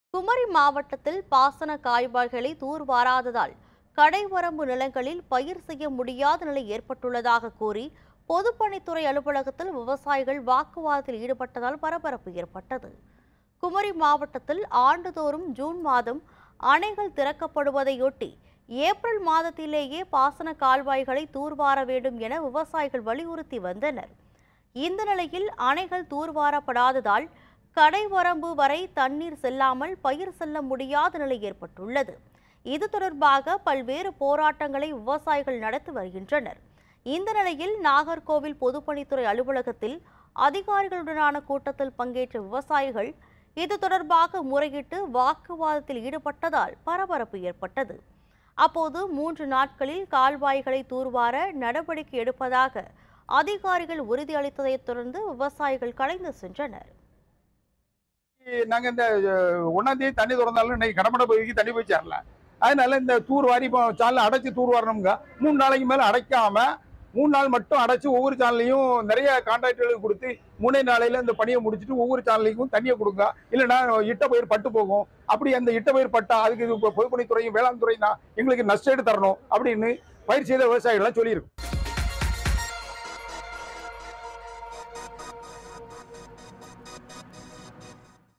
குமரி மாவட்டத்தில் பாசன காய்வாய்களை தூர்வாராததால் கடைவரம்பு நிலங்களில் பயிர் செய்ய முடியாத நிலை ஏற்பட்டுள்ளதாக கூறி பொதுப்பணித்துறை அலுவலகத்தில் விவசாயிகள் வாக்குவாதத்தில் ஈடுபட்டதால் பரபரப்பு ஏற்பட்டது குமரி மாவட்டத்தில் ஆண்டுதோறும் ஜூன் மாதம் அணைகள் திறக்கப்படுவதையொட்டி ஏப்ரல் மாதத்திலேயே பாசன கால்வாய்களை தூர்வார வேண்டும் என விவசாயிகள் வலியுறுத்தி வந்தனர் இந்த நிலையில் அணைகள் தூர்வாரப்படாததால் கடைவரம்பு வரை தண்ணீர் செல்லாமல் பயிர் செல்ல முடியாத நிலை ஏற்பட்டுள்ளது இது தொடர்பாக பல்வேறு போராட்டங்களை விவசாயிகள் நடத்தி வருகின்றனர் இந்த நிலையில் நாகர்கோவில் பொதுப்பணித்துறை அலுவலகத்தில் அதிகாரிகளுடனான கூட்டத்தில் பங்கேற்ற விவசாயிகள் இது தொடர்பாக முறையிட்டு வாக்குவாதத்தில் ஈடுபட்டதால் பரபரப்பு ஏற்பட்டது அப்போது மூன்று நாட்களில் கால்வாய்களை தூர்வார நடவடிக்கை எடுப்பதாக அதிகாரிகள் உறுதியளித்ததைத் தொடர்ந்து விவசாயிகள் கலைந்து சென்றனர் நாங்க இந்த அஹ், ஒண்ணாம் தேதி தண்ணி திறந்தாலும் இன்னைக்கு கடமடை பகுதிக்கு தண்ணி போய் சேரல அதனால இந்த தூர் வாரி இப்போ சாலில் அடைச்சி தூர் வரணுங்க மூணு நாளைக்கு மேல அடைக்காம மூணு நாள் மட்டும் அடைச்சு ஒவ்வொரு சேனல்லையும் நிறைய கான்ட்ராக்டர்களுக்கு கொடுத்து மூணே நாளையில இந்த பணியை முடிச்சுட்டு ஒவ்வொரு சேனலுக்கும் தண்ணியை கொடுங்க இல்லைன்னா இட்ட பயிர் பட்டு போகும் அப்படி அந்த இட்ட பயிர் பட்டா அதுக்கு இது பொதுப்பணித்துறையும் வேளாண் துறையும் தான் எங்களுக்கு நஷ்டஈடு தரணும் அப்படின்னு பயிர் செய்த விவசாயிகள்லாம் சொல்லியிருக்கு